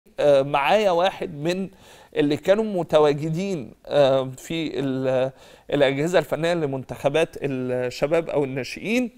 آه، معايا واحد من اللي كانوا متواجدين آه، في ال- الأجهزة الفنية لمنتخبات الشباب أو الناشئين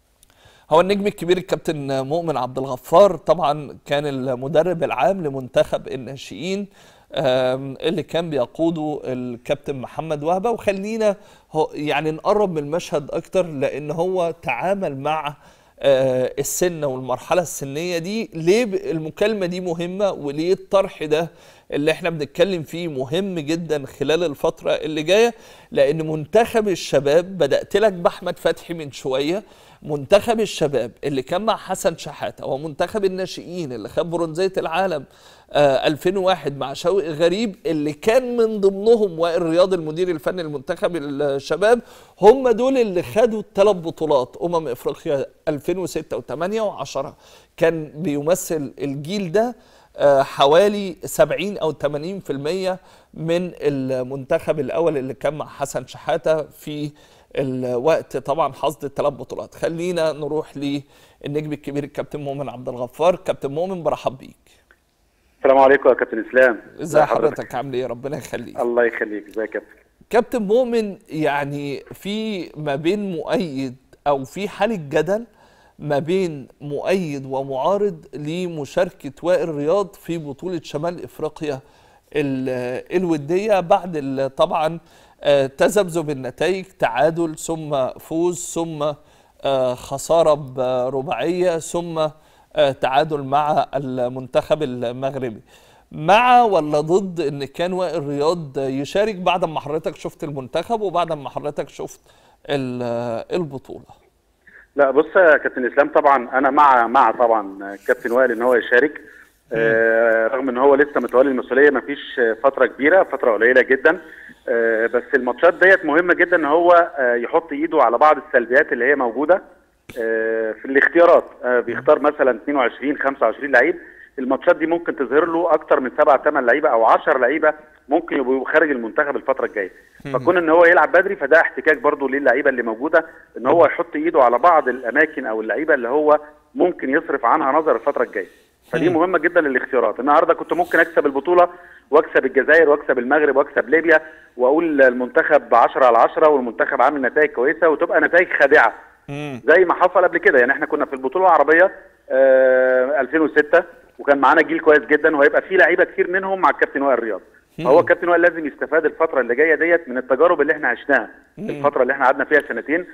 هو النجم الكبير الكابتن مؤمن عبد الغفار طبعا كان المدرب العام لمنتخب الناشئين آم، اللي كان بيقوده الكابتن محمد وهبه وخلينا هو- يعني نقرب من المشهد اكتر لان هو تعامل مع آه، السن والمرحله السنيه دي ليه ب- المكالمه دي مهمه وليه الطرح ده اللي احنا بنتكلم فيه مهم جدا خلال الفتره اللي جايه لان منتخب الشباب بدات لك باحمد فتحي من شويه منتخب الشباب اللي كان مع حسن شحاته ومنتخب الناشئين اللي خد برونزيه العالم آه 2001 مع شوقي غريب اللي كان من ضمنهم وائل رياض المدير الفني لمنتخب الشباب هم دول اللي خدوا الثلاث بطولات امم افريقيا 2006 و8 و10 كان بيمثل الجيل ده آه، حوالي 70 او 80% من المنتخب الاول اللي كان مع حسن شحاته في الوقت طبعا حصد الثلاث بطولات خلينا نروح للنجم الكبير الكابتن مؤمن عبد الغفار كابتن مؤمن برحب بيك السلام عليكم يا كابتن اسلام ازي حضرتك عامل ايه ربنا يخليك الله يخليك ازي يا كابتن كابتن مؤمن يعني في ما بين مؤيد او في حاله جدل ما بين مؤيد ومعارض لمشاركه وائل رياض في بطوله شمال افريقيا ال- الوديه بعد ال- طبعا آه، تذبذب النتائج تعادل ثم فوز ثم آه، خساره برباعيه ثم آه، تعادل مع المنتخب المغربي مع ولا ضد ان كان وائل رياض يشارك بعد ما حضرتك شفت المنتخب وبعد ما حضرتك شفت ال- البطوله لا بص يا كابتن اسلام طبعا انا مع مع طبعا كابتن وائل ان هو يشارك آه رغم ان هو لسه متولي المسؤوليه ما فيش فتره كبيره فتره قليله جدا آه بس الماتشات ديت مهمه جدا ان هو آه يحط ايده على بعض السلبيات اللي هي موجوده آه في الاختيارات آه بيختار مثلا 22 25 لعيب الماتشات دي ممكن تظهر له اكتر من 7 8 لعيبه او 10 لعيبه ممكن يبقوا خارج المنتخب الفتره الجايه فكون ان هو يلعب بدري فده احتكاك برضو للعيبه اللي موجوده ان هو يحط ايده على بعض الاماكن او اللعيبه اللي هو ممكن يصرف عنها نظر الفتره الجايه فدي مهمه جدا للاختيارات النهارده كنت ممكن اكسب البطوله واكسب الجزائر واكسب المغرب واكسب ليبيا واقول المنتخب 10 على 10 والمنتخب عامل نتائج كويسه وتبقى نتائج خادعه زي ما حصل قبل كده يعني احنا كنا في البطوله العربيه آه 2006 وكان معانا جيل كويس جدا وهيبقى في لعيبه كتير منهم مع الكابتن وائل رياض فهو الكابتن وائل لازم يستفاد الفتره اللي جايه ديت من التجارب اللي احنا عشناها الفتره اللي احنا قعدنا فيها سنتين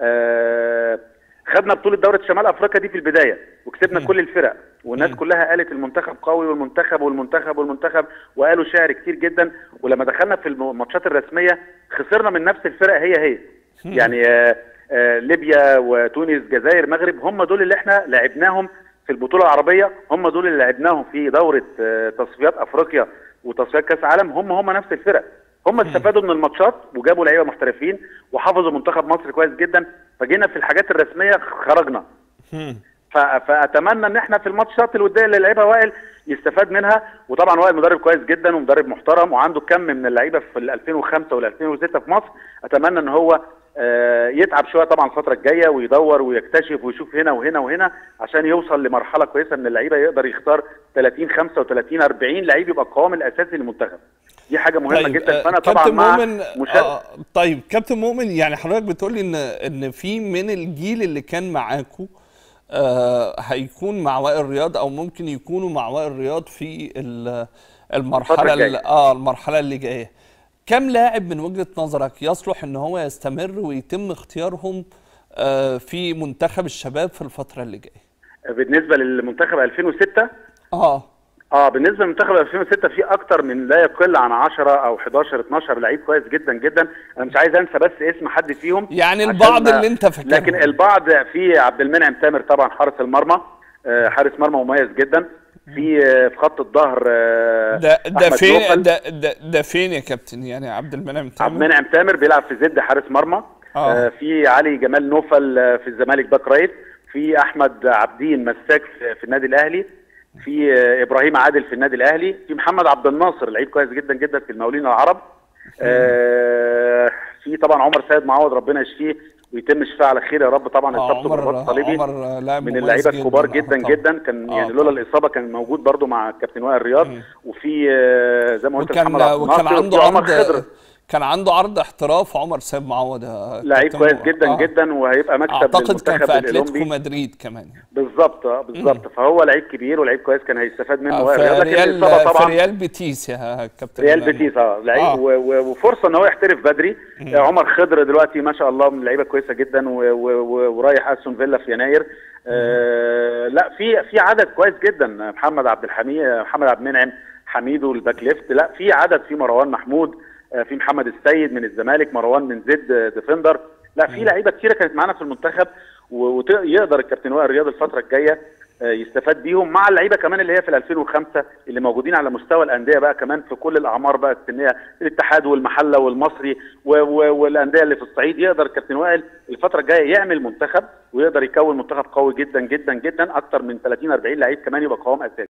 آه خدنا بطوله دوره شمال افريقيا دي في البدايه وكسبنا كل الفرق والناس كلها قالت المنتخب قوي والمنتخب والمنتخب والمنتخب وقالوا شعر كتير جدا ولما دخلنا في الماتشات الرسميه خسرنا من نفس الفرق هي هي يعني آه آه ليبيا وتونس جزائر مغرب هم دول اللي احنا لعبناهم في البطوله العربيه هم دول اللي لعبناهم في دوره آه تصفيات افريقيا وتصفيات كاس العالم هم هم نفس الفرق هم استفادوا من الماتشات وجابوا لعيبه محترفين وحفظوا منتخب مصر كويس جدا فجينا في الحاجات الرسميه خرجنا ف- فاتمنى ان احنا في الماتشات الوديه اللي لعبها وائل يستفاد منها وطبعا وائل مدرب كويس جدا ومدرب محترم وعنده كم من اللعيبه في ال 2005 وال 2006 في مصر اتمنى ان هو آه، يتعب شويه طبعا الفتره الجايه ويدور ويكتشف ويشوف هنا وهنا وهنا عشان يوصل لمرحله كويسه من اللعيبه يقدر يختار 30 35 40 لعيب يبقى القوام الاساسي للمنتخب دي حاجه مهمه طيب، جدا آه، فانا طبعا كابتن مع مؤمن مشاركه آه طيب كابتن مؤمن يعني حضرتك بتقول لي ان ان في من الجيل اللي كان معاكو آه هيكون مع وائل رياض او ممكن يكونوا مع وائل رياض في ال- المرحله الفترة ال- الجاية. اه المرحله اللي جايه كم لاعب من وجهه نظرك يصلح ان هو يستمر ويتم اختيارهم آه في منتخب الشباب في الفتره اللي جايه بالنسبه للمنتخب 2006 اه اه بالنسبه لمنتخب 2006 في اكتر من لا يقل عن 10 او 11 12 لعيب كويس جدا جدا انا مش عايز انسى بس اسم حد فيهم يعني عشان البعض ما- اللي انت فاكرهم. لكن البعض في عبد المنعم تامر طبعا حارس المرمى آه، حارس مرمى مميز جدا في آه، في خط الظهر آه، ده ده أحمد فين نوفل. ده ده, ده فين يا كابتن يعني عبد المنعم عبد تامر المنعم تامر بيلعب في زد حارس مرمى آه. آه، في علي جمال نوفل آه، في الزمالك باك رايت في احمد عبدين مساك في, في النادي الاهلي في آه، ابراهيم عادل في النادي الاهلي في محمد عبد الناصر لعيب كويس جدا جدا في المقاولين العرب آه، في طبعا عمر سيد معوض ربنا يشفيه ويتم الشفاء على خير يا رب طبعا آه، اصابته عمر بالرباط الصليبي عمر لاعب من مميز اللعيبه جداً. الكبار آه، جدا طبعاً. جدا كان آه، يعني لولا طبعاً. الاصابه كان موجود برضو مع كابتن وائل رياض مم. وفي آه، زي ما قلت وكان محمد عبد وكان الناصر عنده وفي عمر عرض خضر كان عنده عرض احتراف عمر سيد معوض يا لعيب كابتن كويس عمر. جدا آه. جدا وهيبقى مكسب اعتقد كان للمنتخب في اتلتيكو الاولمبي مدريد كمان بالظبط اه بالظبط فهو لعيب كبير ولعيب كويس كان هيستفاد منه آه، وائل في رياض لكن ريال الاصابه في طبعا ريال بيتيس يا كابتن ريال بيتيس اه لعيب آه. و- و- وفرصه ان هو يحترف بدري آه، عمر خضر دلوقتي ما شاء الله من لعيبه كويسه جدا و- و- و- ورايح استون فيلا في يناير آه لا في في عدد كويس جدا محمد عبد الحميد محمد عبد المنعم حميدو الباك ليفت لا في عدد في مروان محمود آه، في محمد السيد من الزمالك مروان من زد آه، ديفندر لا في لعيبه كتيره كانت معانا في المنتخب ويقدر الكابتن وائل رياض الفتره الجايه آه، يستفاد بيهم مع اللعيبه كمان اللي هي في ال 2005 اللي موجودين على مستوى الانديه بقى كمان في كل الاعمار بقى السنيه الاتحاد والمحله والمصري و- و- والانديه اللي في الصعيد يقدر الكابتن وائل الفتره الجايه يعمل منتخب ويقدر يكون منتخب قوي جدا جدا جدا اكتر من 30 40 لعيب كمان يبقى قوام اساسي